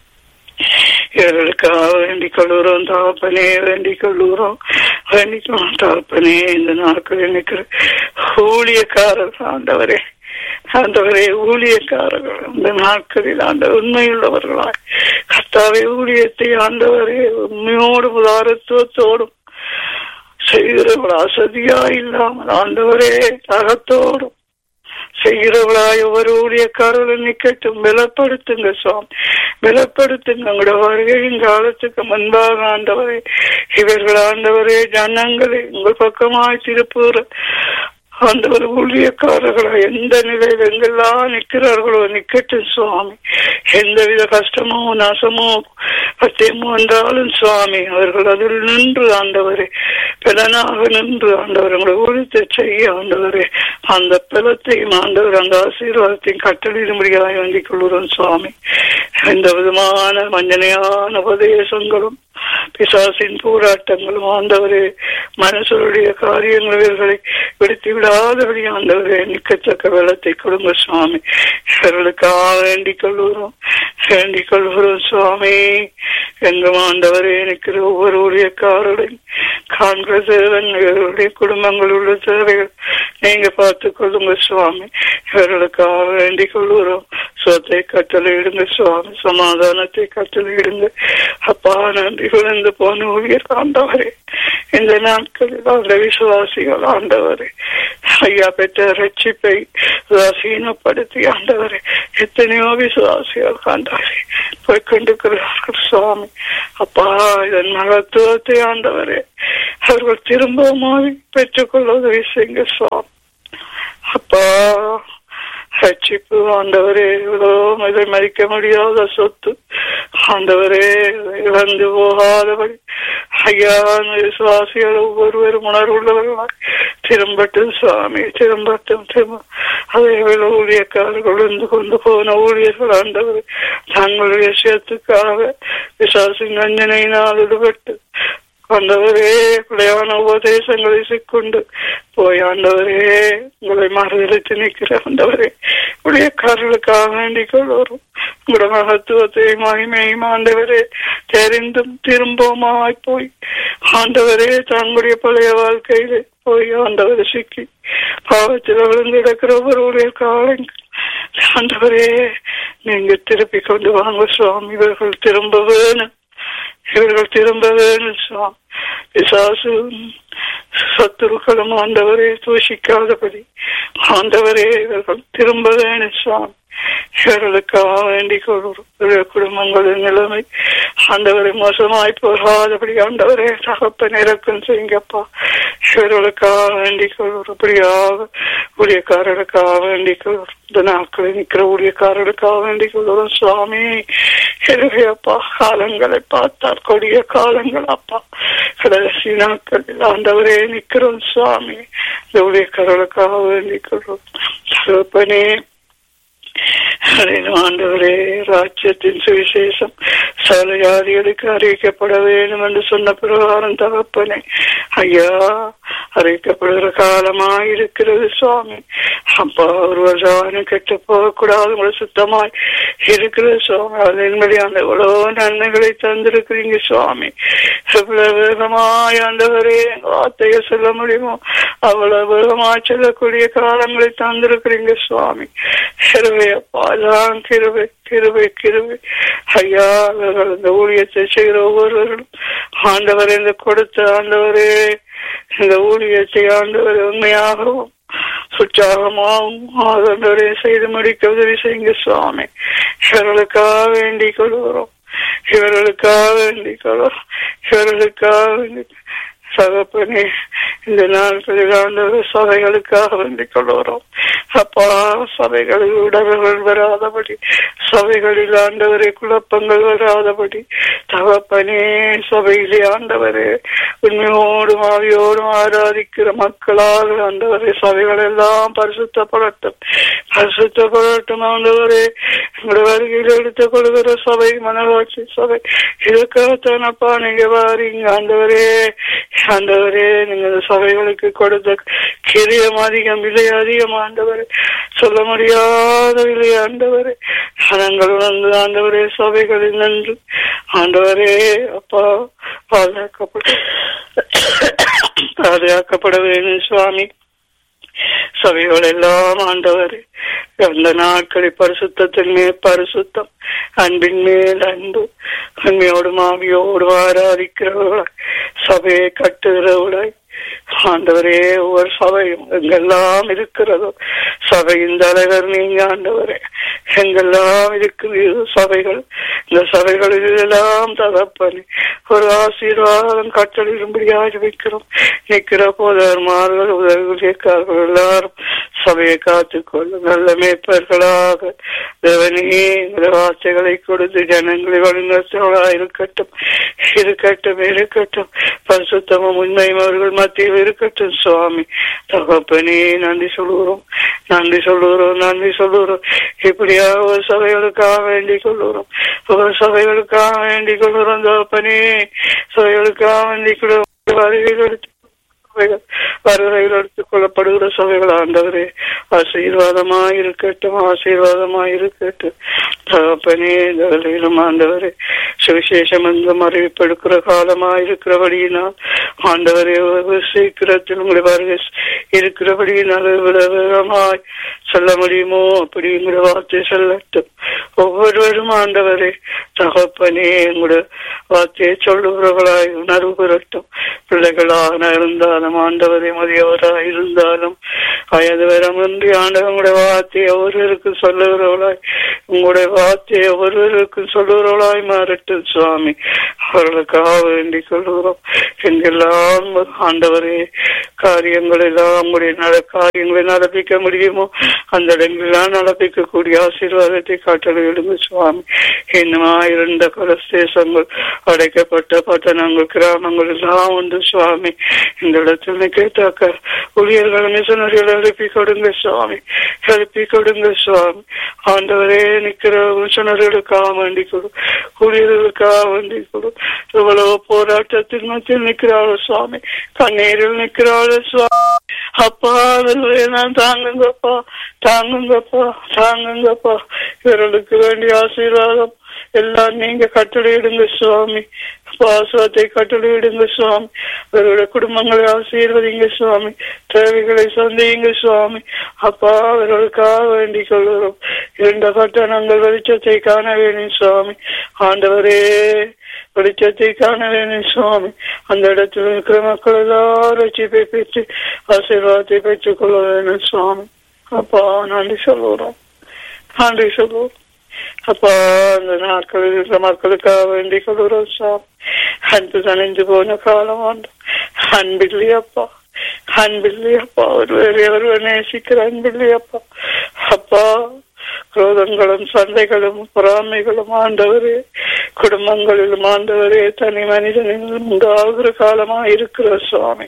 இவர்களுக்காக வேண்டிக் கொள்ளுறோம் தாப்பனே வேண்டிக் கொள்ளுறோம் வேண்டிக்கிறோம் தாப்பனே இந்த நாட்களில் நிற்கிற ஊழியக்காரர் ஆண்டவரே ஆண்டவரே ஊழியக்காரர்கள் இந்த நாட்களில் ஆண்ட உண்மையுள்ளவர்களாய் கர்த்தாவே ஊழியத்தை ஆண்டவரே உண்மையோடு உதாரத்துவத்தோடும் செய்கிறவள் அசதியா இல்லாமல் ஆண்டவரே தகத்தோடும் செய்கிறவளாய் ஒவ்வொரு ஊழியக்காரர்கள் நிக்கட்டும் பலப்படுத்துங்க சுவாமி பலப்படுத்துங்க உங்களோட வருகையின் காலத்துக்கு முன்பாக ஆண்டவரே இவர்கள் ஆண்டவரே ஜனங்களை உங்கள் பக்கமாய் திருப்பூர் ஆண்டவர் ஊழியக்காரர்களோ எந்த நிலையில் எங்கெல்லாம் நிற்கிறார்களோ நிக்கட்டும் சுவாமி எந்தவித கஷ்டமோ நாசமோ பத்தியமோ என்றாலும் சுவாமி அவர்கள் அதில் நின்று ஆண்டவரே பலனாக நின்று ஆண்டவர் உங்களை ஊழித்து செய்ய ஆண்டவரே அந்த பலத்தையும் ஆண்டவர் அந்த ஆசீர்வாதத்தையும் கட்டளிடும்படியாக வேண்டிக் கொள்கிறோம் சுவாமி எந்த விதமான மஞ்சனையான உபதேசங்களும் பிசாசின் போராட்டங்களும் ஆண்டவரே மனசருடைய காரியங்கள் இவர்களை விடுத்து விடாதபடி ஆண்டவரே நிக்கத்தக்க வெள்ளத்தை கொடுங்க சுவாமி இவர்களுக்காக வேண்டிக் கொள்கிறோம் வேண்டிக் கொள்கிறோம் சுவாமி எங்கும் ஆண்டவரே நிற்கிற ஒவ்வொரு ஊழியக்காரரையும் காண்கிற தேவன் இவர்களுடைய குடும்பங்கள் உள்ள தேவைகள் நீங்க பார்த்து கொள்ளுங்க சுவாமி இவர்களுக்காக வேண்டிக் கொள்கிறோம் சொத்தை கட்டளையிடுங்க சுவாமி சமாதானத்தை கட்டளையிடுங்க அப்பா நன்றி விழுந்து போன ஊழியர் ஆண்டவரே இந்த நாட்களில் அந்த விசுவாசிகள் ஆண்டவரே ஐயா பெற்ற ரட்சிப்பை சீனப்படுத்தி ஆண்டவரே எத்தனையோ விசுவாசிகள் ஆண்டவரே போய் கொண்டிருக்கிறார்கள் சுவாமி அப்பா இதன் மகத்துவத்தை ஆண்டவரே அவர்கள் திரும்பவும் பெற்றுக்கொள்ள உதவி செய்யுங்க சுவாமி அப்பா ரட்சிப்பு ஆண்டவரே இவ்வளோ இதை மதிக்க முடியாத சொத்து ஆண்டவரே இழந்து போகாதபடி ஐயா விசுவாசிகள் ஒவ்வொருவரும் உணர்வுள்ளவர்களாய் திரும்பட்டும் சுவாமி திரும்பட்டும் திரும்ப அதே வேலை ஊழியக்காரர்கள் விழுந்து கொண்டு போன ஊழியர்கள் ஆண்டவர் தங்களுடைய விஷயத்துக்காக விசுவாசின் அஞ்சனையினால் ஈடுபட்டு ஆண்டவரே பிள்ளையான உபதேசங்களை சிக்கொண்டு போய் ஆண்டவரே உங்களை மறுதளித்து நிற்கிற ஆண்டவரே ஊழியக்காரர்களுக்காக வேண்டிக் கொள்வோரும் உங்களோட மகத்துவத்தையும் மகிமையும் ஆண்டவரே தெரிந்தும் திரும்பவுமாய் போய் ஆண்டவரே தங்களுடைய பழைய வாழ்க்கையில போய் ஆண்டவரை சிக்கி பாவத்தில் விழுந்து கிடக்கிற ஒருவருடைய காலங்கள் ஆண்டவரே நீங்க திருப்பி கொண்டு வாங்க சுவாமி இவர்கள் திரும்ப வேணும் இவர்கள் திரும்ப வேணும் சுவாமி பிசாசு சத்துருக்களும் ஆண்டவரே தூஷிக்காதபடி ஆண்டவரே இவர்கள் திரும்ப வேணும் சுவாமி இவர்களுக்காக வேண்டிக் கொள்வோம் குடும்பங்களின் நிலைமை ஆண்டவரை மோசமாய் போகாதபடி ஆண்டவரே தகப்பன் இறக்கம் செய்யுங்கப்பா இவர்களுக்காக வேண்டிக் கொள்வோம் அப்படியாக ஊழியக்காரர்களுக்காக வேண்டிக் கொள்வோம் இந்த நாட்களில் நிற்கிற ஊழியக்காரர்களுக்காக வேண்டிக் கொள்வோம் சுவாமி எனவே அப்பா காலங்களை பார்த்தால் கொடிய காலங்கள் அப்பா கடைசி நாட்களில் ஆண்டவரே நிற்கிறோம் சுவாமி இந்த ஊழியக்காரர்களுக்காக வேண்டிக் கொள்வோம் தகப்பனே ஆண்டவரே ராஜ்யத்தின் சுவிசேஷம் சகல ஜாதிகளுக்கு அறிவிக்கப்பட வேண்டும் என்று சொன்ன பிரகாரம் தகப்பனே ஐயா அறிவிக்கப்படுகிற காலமாய் இருக்கிறது சுவாமி அப்பா ஒருவர் ஜாவனும் கெட்டு போகக்கூடாது உங்களை சுத்தமாய் இருக்கிறது சுவாமி அதன்படி அந்த எவ்வளவு நன்மைகளை தந்திருக்கிறீங்க சுவாமி எவ்வளவு வேகமாய் ஆண்டவரே வார்த்தையை சொல்ல முடியுமோ அவ்வளவு வேகமாய் சொல்லக்கூடிய காலங்களை தந்திருக்கிறீங்க சுவாமி அப்பா எல்லாம் கிருபை கிருபை கிருபை ஐயா அவர்கள் இந்த ஊழியத்தை செய்கிற ஒவ்வொருவரும் ஆண்டவர் இந்த கொடுத்த ஆண்டவரே இந்த ஊழியத்தை ஆண்டவர் உண்மையாகவும் உற்சாகமாகவும் ஆதரவுரை செய்து முடிக்க உதவி செய்யுங்க சுவாமி இவர்களுக்காக வேண்டிக் கொள்கிறோம் இவர்களுக்காக வேண்டிக் கொள்கிறோம் இவர்களுக்காக வேண்டி சகப்பனே இந்த நாட்களில் ஆண்டவர் சபைகளுக்காக வேண்டிக் கொள்கிறோம் அப்பா சபைகளில் உடல்கள் வராதபடி சபைகளில் ஆண்டவரே குழப்பங்கள் வராதபடி தகப்பனே சபையிலே ஆண்டவரே உண்மையோடும் ஆவியோடும் ஆராதிக்கிற மக்களாக ஆண்டவரே சபைகள் எல்லாம் பரிசுத்தப்படட்டும் பரிசுத்தப்படட்டும் ஆண்டவரே உங்களுடைய வருகையில் எடுத்துக் கொள்கிற சபை மனவாட்சி சபை இதுக்காகத்தானப்பா நீங்க வாரீங்க ஆண்டவரே ஆண்டவரே நீங்க இந்த சபைகளுக்கு கொடுத்த கிரியம் அதிகம் விலை அதிகம் ஆண்டவரே சொல்ல முடியாத விலை ஆண்டவரே நாங்கள் உணர்ந்து ஆண்டவரே சபைகளில் நின்று ஆண்டவரே அப்பா பாதுகாக்கப்பட பாதுகாக்கப்பட வேண்டும் சுவாமி சபைகள் எல்லாம் ஆண்டவர் அந்த நாட்களில் பரிசுத்தத்தின் மேல் பரிசுத்தம் அன்பின் மேல் அன்பு உண்மையோடும் ஆவியோடும் ஆராதிக்கிறவர்களாய் சபையை கட்டுகிறவர்களாய் ஆண்டவரே ஒவ்வொரு சபையும் எங்கெல்லாம் இருக்கிறதோ சபையின் தலைவர் நீங்க ஆண்டவரே எங்கெல்லாம் இருக்கிற சபைகள் இந்த சபைகளில் எல்லாம் தகப்பனே ஒரு ஆசீர்வாதம் கட்டளிடும்படியாக வைக்கிறோம் நிற்கிற போதர்மார்கள் உதவிக்காரர்கள் எல்லாரும் சபையை காத்துக்கொள்ளும் நல்ல மேய்ப்பர்களாக தேவனே இந்த வார்த்தைகளை கொடுத்து ஜனங்களை வழிநடத்தவர்களாக இருக்கட்டும் இருக்கட்டும் இருக்கட்டும் பரிசுத்தமும் உண்மையும் அவர்கள் மத்தியில் இருக்கட்டும் சுவாமி தகப்பனே நன்றி சொல்லுகிறோம் நன்றி சொல்லுகிறோம் நன்றி சொல்லுகிறோம் இப்படியாக ஒரு சபைகளுக்காக வேண்டிக் கொள்ளுகிறோம் ஒரு சபைகளுக்காக வேண்டிக் கொள்ளுகிறோம் தகப்பனே சபைகளுக்காக வேண்டிக் கொள்ளும் வருகையில் எடுத்து சபைகள் வருகையில் எடுத்துக் கொள்ளப்படுகிற சபைகள் ஆண்டவரே ஆசீர்வாதமாய் இருக்கட்டும் ஆசீர்வாதமாய் இருக்கட்டும் தகப்பனே இந்த வேளையிலும் ஆண்டவரே சுவிசேஷம் எங்கும் அறிவிப்பெடுக்கிற காலமாய் இருக்கிறபடியினால் ஆண்டவரே வெகு சீக்கிரத்தில் உங்களை வருகை இருக்கிறபடியினால் விதமாய் சொல்ல முடியுமோ அப்படிங்கிற வார்த்தை சொல்லட்டும் ஒவ்வொருவரும் ஆண்டவரே தகப்பனே உங்களுடைய வார்த்தையை சொல்லுகிறவர்களாய் உணர்வு பெறட்டும் பிள்ளைகளாக இருந்தாலும் ஆண்டவரே முதியவராக இருந்தாலும் வயது வரமின்றி ஆண்டவர் உங்களுடைய வார்த்தையை ஒவ்வொருவருக்கும் சொல்லுகிறவர்களாய் உங்களுடைய வார்த்தையை ஒவ்வொருவருக்கும் சொல்லுகிறவர்களாய் மாறட்டும் சுவாமி அவர்களுக்காக வேண்டிக் கொள்கிறோம் எங்கெல்லாம் ஆண்டவரே காரியங்கள் எல்லாம் உங்களுடைய நட காரியங்களை நடப்பிக்க முடியுமோ அந்த இடங்களெல்லாம் நடப்பிக்கக்கூடிய ஆசீர்வாதத்தை காட்டலிடுங்க சுவாமி இன்னுமா இருந்த கலசேசங்கள் அடைக்கப்பட்ட பட்டணங்கள் கிராமங்கள் எல்லாம் உண்டு சுவாமி இந்த இடத்தில் கேட்டாக்க ஊழியர்கள் மிஷனரிகள் எழுப்பி கொடுங்க சுவாமி எழுப்பி கொடுங்க சுவாமி ஆண்டவரே நிக்கிற மிஷனர்களுக்காக வேண்டி கொடு ஊழியர்களுக்காக வேண்டி கொடு இவ்வளவு போராட்டத்தின் மத்தியில் நிற்கிறாள் சுவாமி கண்ணீரில் நிற்கிறாள் சுவாமி அப்பா நான் தாங்குங்கப்பா தாங்குங்கப்பா தாங்குங்கப்பா இவர்களுக்கு வேண்டிய ஆசீர்வாதம் எல்லாம் நீங்க கட்டளையிடுங்க சுவாமி பாசத்தை கட்டளையிடுங்க சுவாமி அவருடைய குடும்பங்களை ஆசீர்வதிங்க சுவாமி தேவைகளை சந்தியுங்க சுவாமி அப்பா அவர்களுக்காக வேண்டிக் கொள்கிறோம் இரண்ட பட்டணங்கள் வெளிச்சத்தை காண வேணும் சுவாமி ஆண்டவரே வெளிச்சத்தை காண வேணும் சுவாமி அந்த இடத்தில் இருக்கிற மக்கள் எல்லாரும் ரட்சிப்பை பெற்று ஆசீர்வாதத்தை பெற்றுக் கொள்ள வேணும் சுவாமி அப்பா நன்றி சொல்லுறோம் நன்றி சொல்லுவோம் அப்பா அந்த நாட்களில் இருக்கிற மக்களுக்காக வேண்டிக் கொள்கிறோம் சாமி அன்பு தணிந்து போன காலம் ஆண்டு அன்பில்லையப்பா அன்பில்லையப்பா ஒருவர் ஒருவர் நேசிக்கிற அன்பில்லையப்பா அப்பா குரோதங்களும் சண்டைகளும் பொறாமைகளும் ஆண்டவரே குடும்பங்களிலும் ஆண்டவரே தனி மனிதனிலும் உண்டாகிற காலமா இருக்கிற சுவாமி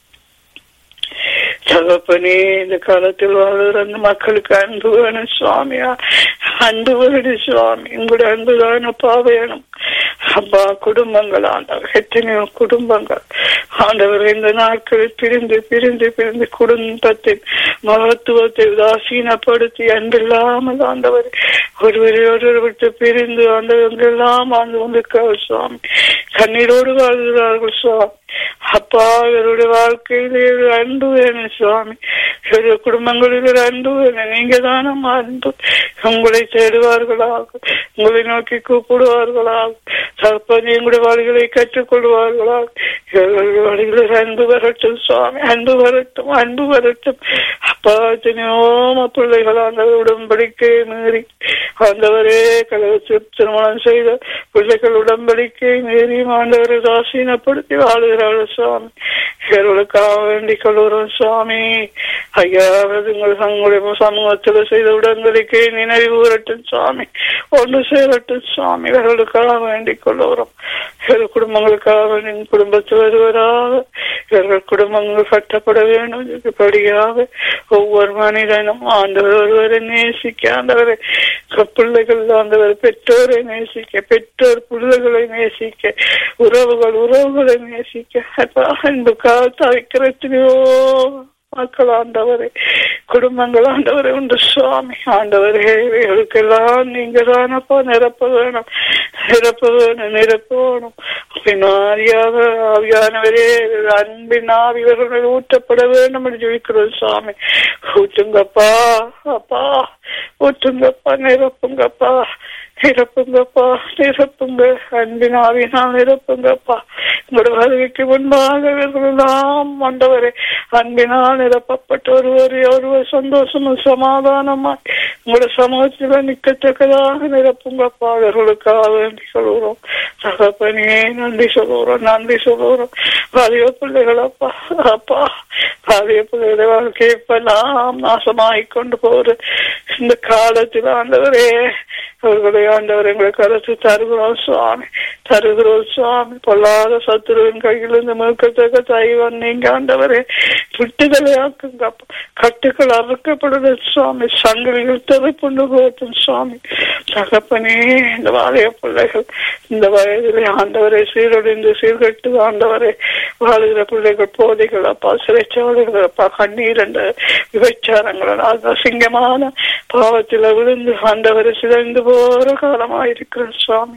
தகப்பனே இந்த காலத்தில் வாழ்கிற அந்த மக்களுக்கு அன்பு வேணும் சுவாமியா அன்பு வேணும் சுவாமி உங்களுடைய அன்புதான் அப்பா வேணும் அப்பா குடும்பங்கள் ஆண்டவர் எத்தனையோ குடும்பங்கள் ஆண்டவர் இந்த நாட்களில் பிரிந்து பிரிந்து பிரிந்து குடும்பத்தின் மகத்துவத்தை உதாசீனப்படுத்தி அன்பில்லாமல் ஆண்டவர் ஒருவரை ஒருவர் விட்டு பிரிந்து ஆண்டவர்கள் எல்லாம் வாழ்ந்து கொண்டிருக்கிறார்கள் சுவாமி கண்ணீரோடு வாழ்கிறார்கள் சுவாமி அப்பா அப்பா இவருடைய வாழ்க்கையிலே ஒரு அன்பு வேணும் சுவாமி இவருடைய குடும்பங்களில் ஒரு அன்பு வேணும் நீங்க தானம் அன்பு உங்களை தேடுவார்களாக உங்களை நோக்கி கூப்பிடுவார்களாக தற்போது எங்களுடைய வழிகளை கற்றுக்கொள்வார்களாக இவர்களுடைய வழிகளில் அன்பு வரட்டும் சுவாமி அன்பு வரட்டும் அன்பு வரட்டும் அப்பா எத்தனையோம பிள்ளைகள் அந்த உடன்படிக்கை மீறி ஆண்டவரே கலவச்சு திருமணம் செய்த பிள்ளைகள் உடன்படிக்கை மீறி ஆண்டவரை தாசீனப்படுத்தி வாழுகிறார்கள் சுவாமி இவர்களுக்காக வேண்டிக் கொள்கிறோம் சுவாமி ஐயா உங்கள் தங்களுடைய சமூகத்தில் செய்த உடன்படிக்கை நினைவு கூறட்டும் சுவாமி ஒன்று சேரட்டும் சுவாமி இவர்களுக்காக வேண்டிக் கொள்கிறோம் இவர்கள் குடும்பங்களுக்காக வேண்டி குடும்பத்தில் வருவராக இவர்கள் குடும்பங்கள் கட்டப்பட வேண்டும் இப்படியாக ஒவ்வொரு மனிதனும் ஆண்டவர் ஒருவரை நேசிக்க ஆண்டவரை பிள்ளைகள் ஆண்டவர் பெற்றோரை நேசிக்க பெற்றோர் பிள்ளைகளை நேசிக்க உறவுகள் உறவுகளை நேசிக்க அப்பா அன்பு தவிக்கிறத்திலையோ மக்கள் ஆண்டவரே குடும்பங்கள் ஆண்டவரே உண்டு சுவாமி ஆண்டவரே இவைகளுக்கெல்லாம் நீங்க தானப்பா நிரப்ப வேணும் நிரப்ப வேணும் நிரப்ப வேணும் பின்னாரியாக ஆவியானவரே அன்பின் ஆவி இவர்கள் ஊற்றப்பட வேண்டும் என்று ஜெயிக்கிறோம் சுவாமி ஊற்றுங்கப்பா அப்பா ஊற்றுங்கப்பா நிரப்புங்கப்பா நிரப்புங்கப்பா நிரப்புங்க அன்பின் ஆவினால் நிரப்புங்கப்பா உங்களோட வருகைக்கு முன்பாக இவர்களெல்லாம் ஆண்டவரே அன்பினால் நிரப்பப்பட்ட ஒருவர் ஒருவர் சந்தோஷமும் சமாதானமா உங்களோட சமூகத்தில் நிற்கத்தக்கதாக நிரப்புங்கப்பா அவர்களுக்காக வேண்டி சொல்லுகிறோம் தகப்பனே நன்றி சொல்லுகிறோம் நன்றி சொல்லுகிறோம் பாலிய பிள்ளைகள் அப்பா அப்பா பாலிய பிள்ளைகளை வாழ்க்கை இப்பெல்லாம் நாசமாகி கொண்டு போற இந்த காலத்தில் ஆண்டவரே அவர்களை ஆண்டவர் எங்களை கருத்து தருகிறோம் சுவாமி தருகிறோம் சுவாமி பொல்லாத சத்துருவின் கையிலிருந்து மீட்கத்தக்க தெய்வம் நீங்க ஆண்டவரே விட்டுதலை ஆக்குங்க கட்டுக்கள் அறுக்கப்படுது சுவாமி சங்கிலிகள் தெருப்புண்டு போட்டும் சுவாமி தகப்பனே இந்த வாழைய பிள்ளைகள் இந்த வயதிலே ஆண்டவரை சீரழிந்து சீர்கட்டு ஆண்டவரை வாழுகிற பிள்ளைகள் போதைகள் அப்பா சிறைச்சாலைகள் அப்பா கண்ணீர் என்ற விபச்சாரங்கள் அசிங்கமான பாவத்தில் விழுந்து ஆண்டவரை சிதைந்து போற காலமாயிருக்கிற சுவாமி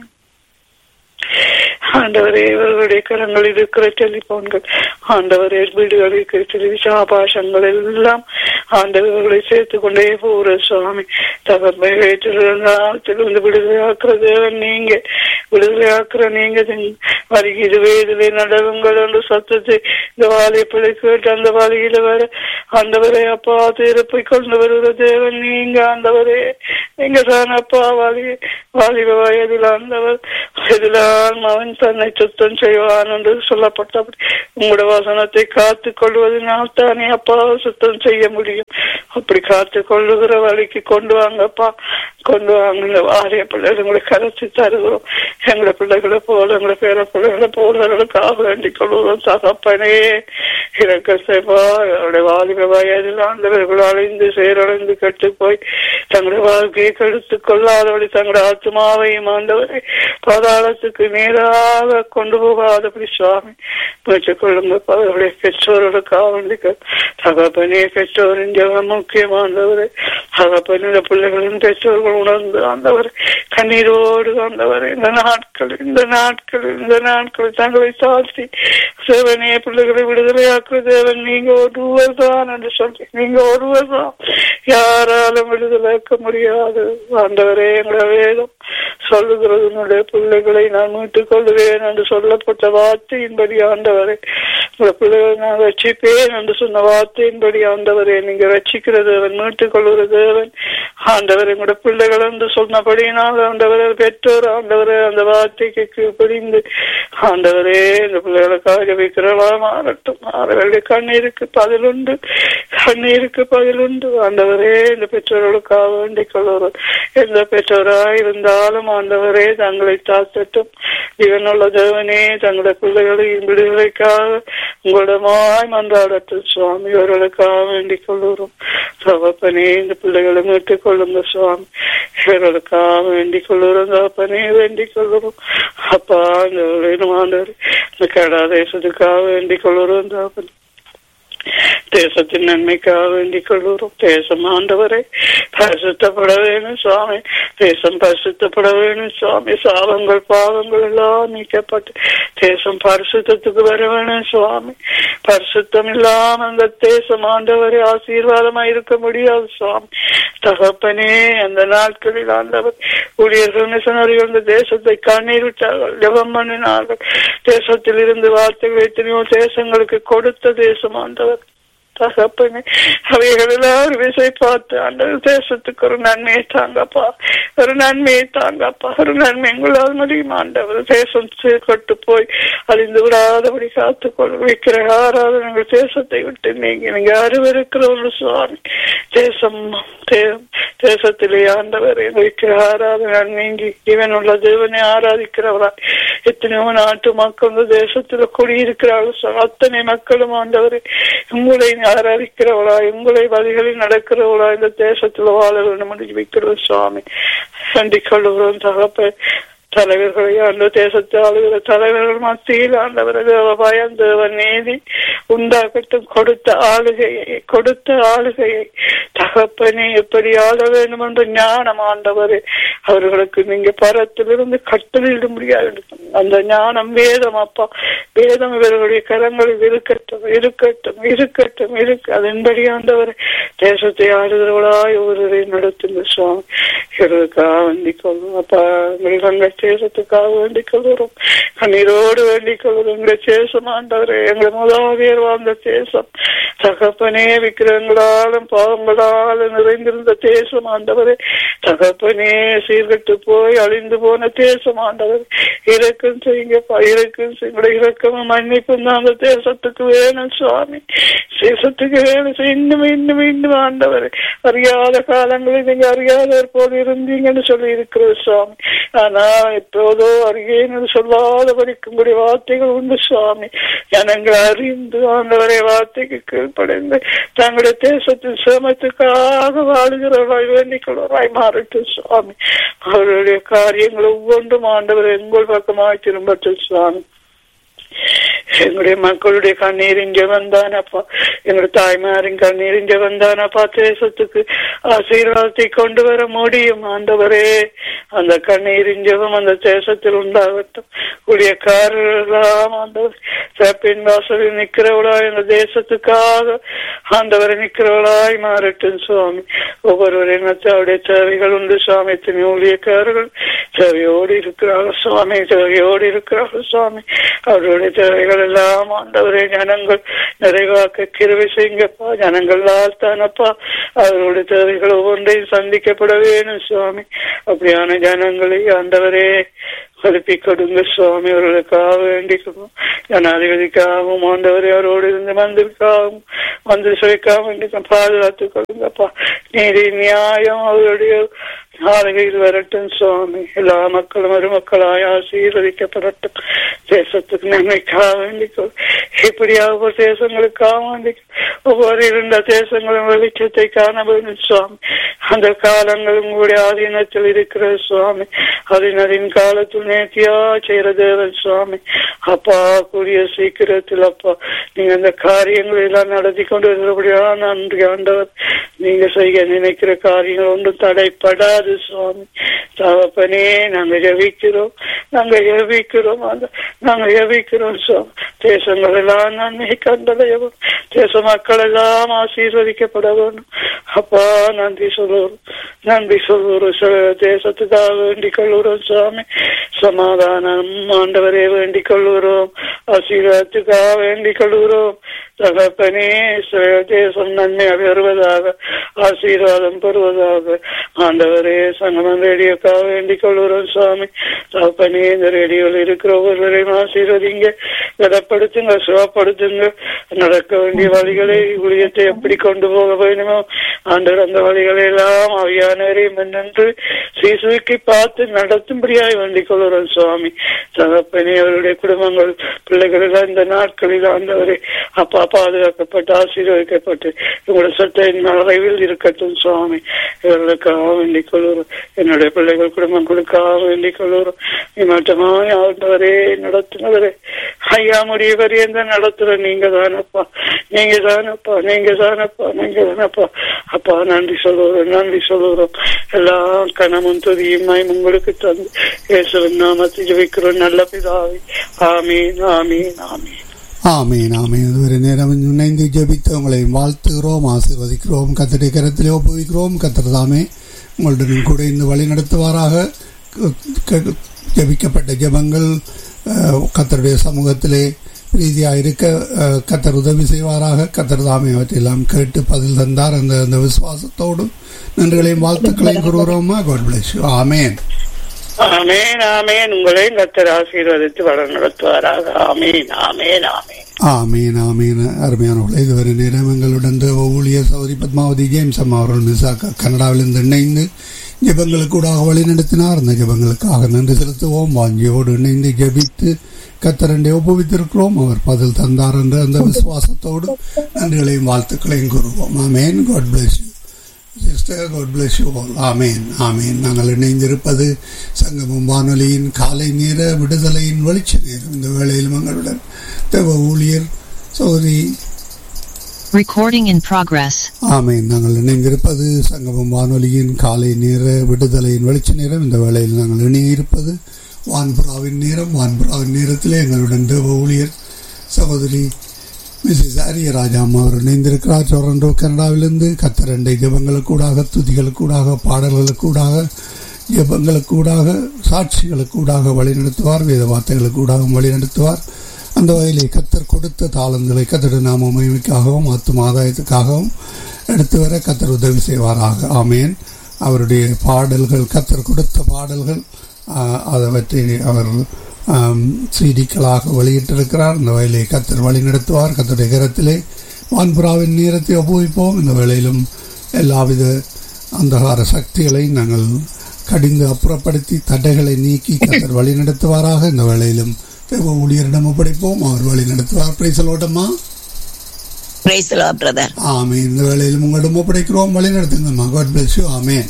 ஆண்டவரே இவர்களுடைய கரங்கள் இருக்கிற டெலிபோன்கள் ஆண்டவரே வீடுகள் இருக்கிற டெலிவிஷன் ஆபாசங்கள் எல்லாம் ஆண்டவர்களை சேர்த்து கொண்டே போற சுவாமி தகப்பை வயிற்றிலிருந்து விடுதலையாக்குற தேவன் நீங்க விடுதலையாக்குற நீங்க வருகிறது வேதிலே நடவுங்கள் என்று சத்தத்தை இந்த வாழைப்பிள்ளை கேட்டு அந்த வழியில வர ஆண்டவரே அப்பா திருப்பை கொண்டு வருகிற தேவன் நீங்க ஆண்டவரே நீங்க தான் அப்பா வாலி வாலிப வயதில் ஆண்டவர் வயதிலால் அவன் தன்னை சுத்தம் செய்வான் என்று சொல்லப்பட்டபடி உங்களோட வசனத்தை காத்து கொள்வதனால் தானே அப்பா சுத்தம் செய்ய முடியும் அப்படி காத்து கொள்ளுகிற வழிக்கு கொண்டு வாங்கப்பா கொண்டு வாங்க இந்த வாரிய பிள்ளைகள் உங்களை கரைச்சி தருகிறோம் எங்களை பிள்ளைகளை போல எங்களை பேர பிள்ளைகளை போலர்களுக்காக வேண்டிக் கொள்வோம் தகப்பனே இறக்க செய்வா அவருடைய வாலிப வயதில் ஆண்டவர்கள் அழிந்து செயலடைந்து கெட்டு போய் தங்களுடைய வாழ்க்கையை கெடுத்து கொள்ளாதபடி தங்களுடைய ஆத்மாவையும் ஆண்டவரை பாதாளத்துக்கு நேராக கொண்டு போகாதபடி சுவாமி முயற்சிக் கொள்ளுங்க அவருடைய பெற்றோர்களுக்காக வேண்டிக்க தகப்பனே பெற்றோரின் ஜெபம் முக்கியமானவரை தகப்பனுடைய பிள்ளைகளின் பெற்றோர்கள் உணர்ந்து ஆண்டவர் கண்ணீரோடு ஆண்டவர் இந்த நாட்கள் இந்த நாட்கள் இந்த நாட்கள் தங்களை தாழ்த்தி சேவனே பிள்ளைகளை விடுதலையாக்குற தேவன் நீங்க ஒருவர் தான் என்று சொல்லி நீங்க ஒருவர் தான் யாராலும் விடுதலையாக்க முடியாது ஆண்டவரே எங்களை வேதம் சொல்லுகிறது உன்னுடைய பிள்ளைகளை நான் மீட்டுக் கொள்வேன் என்று சொல்லப்பட்ட வார்த்தையின்படி ஆண்டவரே உங்க பிள்ளைகளை நான் ரட்சிப்பேன் என்று சொன்ன வார்த்தையின்படி ஆண்டவரே நீங்க ரட்சிக்கிற தேவன் மீட்டுக் கொள்கிற தேவன் ஆண்டவர் எங்களுடைய பிள்ளைகள் என்று சொன்னபடியினால் ஆண்டவர் பெற்றோர் ஆண்டவர் அந்த வார்த்தைக்கு கீழ்ப்படிந்து ஆண்டவரே இந்த பிள்ளைகளுக்காக வைக்கிறவா மாறட்டும் அவர்களுடைய கண்ணீருக்கு பதிலுண்டு கண்ணீருக்கு பதிலுண்டு ஆண்டவரே இந்த பெற்றோர்களுக்காக வேண்டிக் கொள்வோம் எந்த பெற்றோராய் இருந்தாலும் ஆண்டவரே தங்களை தாத்தட்டும் ஜீவனுள்ள தேவனே தங்களுடைய பிள்ளைகளின் விடுதலைக்காக உங்களிடமாய் மன்றாடட்டும் சுவாமி இவர்களுக்காக வேண்டிக் கொள்ளுறோம் தகப்பனே இந்த பிள்ளைகளை மீட்டுக் கொள்ளுங்க சுவாமி இவர்களுக்காக வேண்டிக் கொள்ளுறோம் தகப்பனே வேண்டிக் கொள்ளுறோம் அப்பா இந்த ஆண்டவர் இந்த கடா தேசத்துக்காக வேண்டிக் கொள்ளுறோம் தகப்பனே தேசத்தின் நன்மைக்காக வேண்டிக் கொள்கிறோம் தேசம் ஆண்டவரை பரிசுத்தப்பட வேணும் சுவாமி தேசம் பரிசுத்தப்பட வேணும் சுவாமி சாபங்கள் பாவங்கள் எல்லாம் நீக்கப்பட்டு தேசம் பரிசுத்தத்துக்கு வர வேணும் சுவாமி பரிசுத்தம் இல்லாம அந்த தேசம் ஆண்டவரை ஆசீர்வாதமா இருக்க முடியாது சுவாமி தகப்பனே அந்த நாட்களில் ஆண்டவர் ஊழியர்கள் மிஷனரிகள் இந்த தேசத்தை கண்ணீர் விட்டார்கள் ஜெபம் பண்ணினார்கள் தேசத்தில் இருந்து வார்த்தைகள் எத்தனையோ தேசங்களுக்கு கொடுத்த தேசம் ஆண்டவர் தகப்பனே அவைகள் எல்லாரும் விசை பார்த்து அந்த தேசத்துக்கு ஒரு நன்மையை தாங்கப்பா ஒரு நன்மையை தாங்கப்பா ஒரு நன்மை எங்களால் முடியும் ஆண்டவர் தேசம் கட்டு போய் அழிந்து விடாதபடி காத்துக்கொள்ள வைக்கிற ஆராதனைகள் தேசத்தை விட்டு நீங்க நீங்க அறிவிருக்கிறவங்க சுவாமி தேசம் தேசத்திலே ஆண்டவர் வைக்கிற ஆராதனை நீங்கி இவன் உள்ள தேவனை ஆராதிக்கிறவரா எத்தனையோ நாட்டு மக்கள் இந்த தேசத்துல குடியிருக்கிறார்கள் அத்தனை மக்களும் ஆண்டவரை உங்களை ஆராதிக்கிறவளா உங்களை வழிகளில் நடக்கிறவளா இந்த தேசத்துல வாழ வேண்டும் என்று வைக்கிறோம் சுவாமி கண்டிக் கொள்ளுகிறோம் தகப்ப தலைவர்களை அந்த தேசத்தை ஆளுகிற தலைவர்கள் மத்தியில் ஆண்டவர் பயம் தேவன் நீதி உண்டாகட்டும் கொடுத்த ஆளுகையை கொடுத்த ஆளுகையை தகப்பனே எப்படி ஆள வேண்டும் என்ற ஞானம் ஆண்டவரே அவர்களுக்கு நீங்க பரத்திலிருந்து கட்டளையிட முடியாது அந்த ஞானம் வேதம் அப்பா வேதம் இவர்களுடைய கரங்களில் இருக்கட்டும் இருக்கட்டும் இருக்கட்டும் இருக்கு அதன்படி ஆண்டவர் தேசத்தை ஆளுகிறவளாய் ஒருவரை நடத்துங்க சுவாமி இவர்களுக்காக வேண்டிக் கொள்ளும் அப்பா எங்கள் தேசத்துக்காக வேண்டிக் கொள்கிறோம் கண்ணீரோடு வேண்டிக் கொள்கிறோம் எங்களை தேசம் ஆண்டவரே எங்களை முதலாவியர் வாழ்ந்த தேசம் தகப்பனே விக்கிரங்களாலும் பாவங்களாலும் நிறைந்திருந்த தேசம் ஆண்டவரே தகப்பனே சீர்கட்டு போய் அழிந்து போன தேசம் ஆண்டவர் இறக்கம் செய்யுங்கப்பா இறக்கம் செய்யுங்க இறக்கமும் மன்னிப்பும் தான் அந்த தேசத்துக்கு வேணும் சுவாமி தேசத்துக்கு வேணும் இன்னும் இன்னும் இன்னும் ஆண்டவர் அறியாத காலங்களில் நீங்க அறியாதவர் போல் இருந்தீங்கன்னு சொல்லி இருக்கிறது சுவாமி ஆனா எப்போதோ அறியேன்னு சொல்லாதபடிக்கு உங்களுடைய வார்த்தைகள் உண்டு சுவாமி ஜனங்கள் அறிந்து ஆண்டவரை வார்த்தைக்கு கீழ்ப்படைந்து தங்களுடைய தேசத்தின் சிரமத்துக்காக வாழுகிறவர்களாய் வேண்டிக் கொள்வராய் மாறட்டும் சுவாமி அவருடைய காரியங்கள் ஒவ்வொன்றும் ஆண்டவர் எங்கள் பக்கமாய் திரும்பட்டும் சுவாமி எங்களுடைய மக்களுடைய கண்ணீர் இங்க வந்தானப்பா எங்களுடைய தாய்மாரின் கண்ணீர் இங்க வந்தானப்பா தேசத்துக்கு ஆசீர்வாதத்தை கொண்டு வர முடியும் ஆண்டவரே அந்த கண்ணீர் இஞ்சவும் அந்த தேசத்தில் உண்டாகட்டும் ஊழியக்காரர்களாம் ஆண்டவர் சேப்பின் வாசலில் நிக்கிறவளா இந்த தேசத்துக்காக ஆண்டவரை நிக்கிறவளாய் மாறட்டும் சுவாமி ஒவ்வொருவரின் அவருடைய தேவைகள் உண்டு சுவாமி எத்தனை ஊழியக்காரர்கள் தேவையோடு இருக்கிறார்கள் சுவாமி தேவையோடு இருக்கிறார்கள் சுவாமி அவருடைய தேவைகள் எல்லாம் ஆண்டவரே ஜனங்கள் நிறைவாக்க கிருவை செய்யுங்கப்பா ஜனங்கள் தானப்பா அவருடைய தேவைகள் ஒவ்வொன்றையும் சந்திக்கப்பட வேணும் சுவாமி அப்படியான ஜனங்களை ஆண்டவரே எழுப்பி கொடுங்க சுவாமி அவர்களுக்காக வேண்டிக்கணும் ஜனாதிபதிக்காகவும் ஆண்டவரே அவரோடு இருந்து மந்திரிக்காகவும் மந்திரி சுவைக்காக வேண்டிக்கும் பாதுகாத்துக் கொடுங்கப்பா நீதி நியாயம் அவருடைய ஆளுகையில் வரட்டும் சுவாமி எல்லா மக்களும் ஒரு மக்களாய் ஆசீர்வதிக்கப்படட்டும் தேசத்துக்கு நன்மைக்காக வேண்டிக்கோ இப்படியாக ஒரு தேசங்களுக்காக வேண்டிக்கோ ஒவ்வொரு இருந்த தேசங்களும் வெளிச்சத்தை காண வேண்டும் சுவாமி அந்த காலங்கள் உங்களுடைய ஆதீனத்தில் இருக்கிற சுவாமி அதன் காலத்தில் நேர்த்தியா செய்யற தேவன் சுவாமி அப்பா கூடிய சீக்கிரத்தில் அப்பா நீங்க அந்த காரியங்களை எல்லாம் நடத்தி கொண்டு வருகிறபடியா நன்றி ஆண்டவர் நீங்க செய்ய நினைக்கிற காரியங்கள் ஒன்றும் தடைப்படாது சுவாமி தகப்பனே நாங்க ஜபிக்கிறோம் நாங்க ஜபிக்கிறோம் அந்த நாங்க ஜபிக்கிறோம் சுவாமி தேசங்கள் எல்லாம் நன்மை கண்டடையவும் தேச மக்கள் எல்லாம் ஆசீர்வதிக்கப்பட வேண்டும் அப்பா நன்றி சொல்லுவோம் நன்றி சொல்லுவோம் தேசத்துக்காக வேண்டிக் கொள்ளுறோம் சுவாமி சமாதானம் ஆண்டவரே வேண்டிக் கொள்ளுகிறோம் ஆசீர்வாதத்துக்காக வேண்டிக் கொள்ளுகிறோம் தகப்பனே தேசம் நன்மை பெறுவதாக ஆசீர்வாதம் பெறுவதாக ஆண்டவரே சங்கமம் ரேடியோக்காக வேண்டிக் கொள்கிறோம் சுவாமி தகப்பனே இந்த ரேடியோவில் இருக்கிற ஒவ்வொருவரையும் ஆசீர்வதிங்க திடப்படுத்துங்க சுகப்படுத்துங்க நடக்க வேண்டிய வழிகளை ஊழியத்தை எப்படி கொண்டு போக வேணுமோ ஆண்டவர் அந்த வழிகளை எல்லாம் அவையானவரையும் நின்று சீசுக்கி பார்த்து நடத்தும்படியாய் வேண்டிக் கொள்கிறோம் சுவாமி தகப்பனே அவருடைய குடும்பங்கள் பிள்ளைகள் எல்லாம் இந்த நாட்களில் ஆண்டவரே அப்பா பாதுகாக்கப்பட்டு ஆசீர்வதிக்கப்பட்டு உங்களோட சொத்தை நிறைவில் இருக்கட்டும் சுவாமி இவர்களுக்காக வேண்டிக் கொள்ளுறோம் என்னுடைய பிள்ளைகள் குடும்பம் கொடுக்காக வேண்டிக் கொள்ளுறோம் இம்மட்டமாய் ஆண்டவரே நடத்துனவரே ஐயா முடிய பரியந்த நடத்துற நீங்க தானப்பா நீங்க தானப்பா நீங்க தானப்பா நீங்க தானப்பா அப்பா நன்றி சொல்லுறோம் நன்றி சொல்லுறோம் எல்லா கணமும் துதியுமாய் உங்களுக்கு தந்து இயேசுவின் நாமத்தை ஜெபிக்கிறோம் நல்ல பிதாவே ஆமீன் ஆமீன் ஆமீன் ஆமீன் ஆமீன் இதுவரை நேரம் இணைந்து ஜெபித்து உங்களை வாழ்த்துகிறோம் ஆசீர்வதிக்கிறோம் கத்தருடைய கரத்திலே ஒப்புவிக்கிறோம் கத்தர் தாமே உங்களுடன் கூட இந்த வழி நடத்துவாராக க- க- ஜெபிக்கப்பட்ட ஜெபங்கள் அஹ், கத்தருடைய சமூகத்திலே ரீதியாக இருக்க அஹ், கத்தர் உதவி செய்வாராக கத்தர் தாமே அவற்றையெல்லாம் கேட்டு பதில் தந்தார் அந்த அந்த விசுவாசத்தோடு நன்றிகளையும் வாழ்த்துக்களையும் கூறுகிறோமா காட் பிளஸ் ஆமேன் ஆமேன் ஆமேன் உங்களையும் கத்தர் ஆசீர்வதித்து வளம் நடத்துவாராக ஆமேன் ஆமேன் ஆமேன் ஆமீன் ஆமீன் அருமையானவர்களே இதுவரை நேரம் எங்களுடன் தேவ ஊழியர் சௌரி பத்மாவதி ஜேம்ஸ் அம்மா அவர்கள் மிசாக்க கனடாவிலிருந்து இணைந்து ஜெபங்களுக்கூடாக வழி நடத்தினார் அந்த ஜெபங்களுக்காக நன்றி செலுத்துவோம் வாஞ்சியோடு இணைந்து ஜெபித்து கத்தரண்டை ஒப்புவித்திருக்கிறோம் அவர் பதில் தந்தார் என்ற அந்த விசுவாசத்தோடு நன்றிகளையும் வாழ்த்துக்களையும் கூறுவோம் amen God bless you sister God bless you all amen amen நாங்கள் இணைந்திருப்பது சங்கமம் வானொலியின் காலை நேர விடுதலையின் வெளிச்ச நேரம் இந்த வேளையில் எங்களுடன் தேவ ஊழியர் சோதரி Recording in progress. ஆமேன் நாங்கள் இணைந்திருப்பது சங்கமம் வானொலியின் காலை நேர விடுதலையின் வெளிச்ச நேரம் இந்த வேளையில் நாங்கள் இணையிருப்பது வான்புறாவின் நேரம் வான்புறாவின் நேரத்திலே எங்களுடன் தேவ ஊழியர் சகோதரி மிஸ்ஸஸ் ஆரியராஜா அம்மா அவர் இணைந்திருக்கிறார் டொரண்டோ கனடாவிலிருந்து கத்தரண்டை ஜபங்களுக்கூடாக துதிகளுக்கூடாக பாடல்களுக்கூடாக ஜபங்களுக்கூடாக சாட்சிகளுக்கூடாக வழிநடத்துவார் வேத வார்த்தைகளுக்கூடாக வழிநடத்துவார் அந்த வகையிலே கத்தர் கொடுத்த தாளங்களை கத்தர் நாம மகிமைக்காகவும் ஆத்தும ஆதாயத்துக்காகவும் எடுத்து வர கத்தர் உதவி செய்வாராக ஆமேன் அவருடைய பாடல்கள் கத்தர் கொடுத்த பாடல்கள் ஆஹ், அவற்றை அவர் ஆம், சீடிக்களாக வெளியிட்டிருக்கிறார் இந்த வேலையை கத்தர் வழி நடத்துவார் கத்தருடைய கரத்திலே வான்புறாவின் நேரத்தை ஒப்புவிப்போம் இந்த வேளையிலும் எல்லாவித அந்தகார சக்திகளை நாங்கள் கடிந்து அப்புறப்படுத்தி தடைகளை நீக்கி கத்தர் வழி நடத்துவாராக இந்த வேளையிலும் தேவ ஊழியரிடம் ஒப்படைப்போம் அவர் வழி நடத்துவார் பிரைசலோட்டமா Praise the Lord, brother. ஆமேன் இந்த வேளையிலும் உங்களிடம் ஒப்படைக்கிறோம் வழி நடத்துங்கம்மா God bless you amen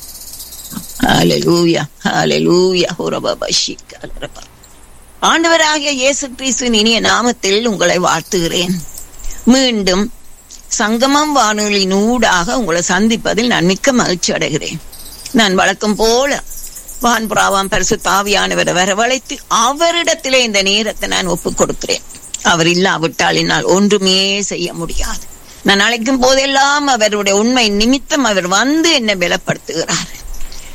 Hallelujah. Hallelujah. ஹோரபாபா ஷீக்காலரபா. ஆண்டவராகிய இயேசு கிறிஸ்துவின் இனிய நாமத்தில் உங்களை வாழ்த்துகிறேன் மீண்டும் சங்கமம் வானொலியின் ஊடாக உங்களை சந்திப்பதில் நான் மிக்க மகிழ்ச்சி அடைகிறேன் நான் வழக்கம் போல வான்புறாவாம் பரிசு தாவியானவரை வரவழைத்து அவரிடத்திலே இந்த நேரத்தை நான் ஒப்புக் கொடுக்கிறேன் அவர் இல்லாவிட்டால் என்னால் ஒன்றுமே செய்ய முடியாது நான் அழைக்கும் போதெல்லாம் அவருடைய உண்மை நிமித்தம் அவர் வந்து என்னை பலப்படுத்துகிறார்